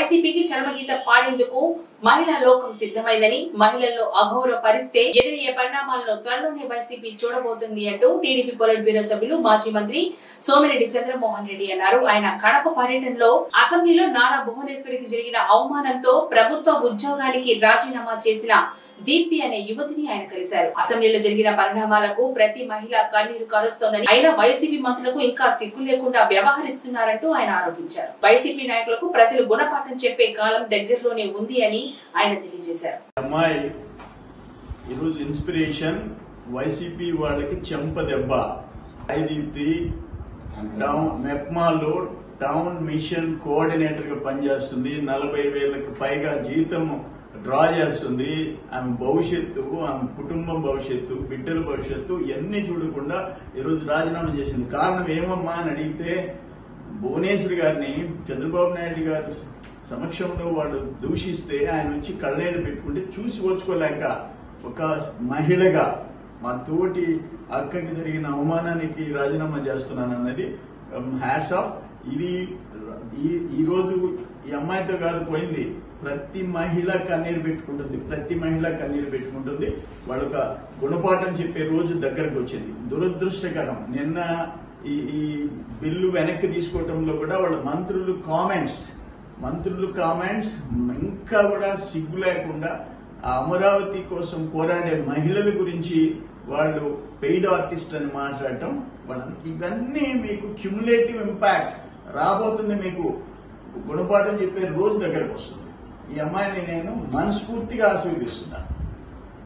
వైసీపీకి చరమగీత పాడేందుకు మహిళా లోకం సిద్ధమైందని మహిళల్లో అఘోర పరిస్తే ఎదురయ్యే పరిణామాలను త్వరలోనే వైసీపీ చూడబోతుంది అంటూ టీడీపీ పొలిట్ బ్యూరో సభ్యులు మాజీ మంత్రి సోమిరెడ్డి చంద్రమోహన్ రెడ్డి అన్నారు ఆయన కడప పర్యటనలో అసెంబ్లీలో నారా భువనేశ్వరికి జరిగిన అవమానంతో ప్రభుత్వ ఉద్యోగానికి రాజీనామా చేసిన దీప్తి అనే యువతిని ఆయన కలిశారు అసెంబ్లీలో జరిగిన పరిణామాలకు ప్రతి మహిళ కన్నీరు కారుస్తోందని అయినా వైసీపీ మంత్రులకు ఇంకా సిగ్గు లేకుండా వ్యవహరిస్తున్నారంటూ ఆయన ఆరోపించారు వైసీపీ నాయకులకు ప్రజలు గుణపాఠం చెప్పే కాలం దగ్గరలోనే ఉంది అని ఆయన తెలియజేశారు అమ్మాయి ఈరోజు ఇన్స్పిరేషన్ వైసీపీ వాళ్ళకి చెంప దెబ్బ ఐదీప్తి టౌన్ మెప్మాలో టౌన్ మిషన్ కోఆర్డినేటర్ గా పనిచేస్తుంది నలభై వేలకు పైగా జీతం డ్రా చేస్తుంది ఆమె భవిష్యత్తు ఆమె కుటుంబం భవిష్యత్తు బిడ్డల భవిష్యత్తు ఇవన్నీ చూడకుండా ఈరోజు రాజీనామా చేసింది కారణం ఏమమ్మా అని అడిగితే భువనేశ్వర్ గారిని చంద్రబాబు నాయుడు గారు సమక్షంలో వాళ్ళు దూషిస్తే ఆయన వచ్చి కళ్ళేళ్ళు పెట్టుకుంటే చూసి ఓచుకోలేక ఒక మహిళగా మా తోటి అక్కకి జరిగిన అవమానానికి రాజీనామా చేస్తున్నాను అన్నది హ్యాష్ ఆఫ్ ఇది ఈ- ఈ రోజు ఈ అమ్మాయితో కాదు పోయింది ప్రతి మహిళ కన్నీరు పెట్టుకుంటుంది ప్రతి మహిళ కన్నీరు పెట్టుకుంటుంది వాళ్ళొక గుణపాఠం చెప్పే రోజు దగ్గరకు వచ్చింది దురదృష్టకరం నిన్న ఈ ఈ బిల్లు వెనక్కి తీసుకోవటంలో కూడా వాళ్ళ మంత్రులు కామెంట్స్ మంత్రులు కామెంట్స్ ఇంకా కూడా సిగ్గు లేకుండా ఆ అమరావతి కోసం పోరాడే మహిళల గురించి వాళ్ళు పెయిడ్ ఆర్టిస్ట్ అని మాట్లాడటం వాళ్ళ ఇవన్నీ మీకు క్యుములేటివ్ ఇంపాక్ట్ రాబోతుంది మీకు గుణపాఠం చెప్పే రోజు దగ్గరకు వస్తుంది ఈ అమ్మాయిని నేను మనస్ఫూర్తిగా ఆశీర్వదిస్తున్నాను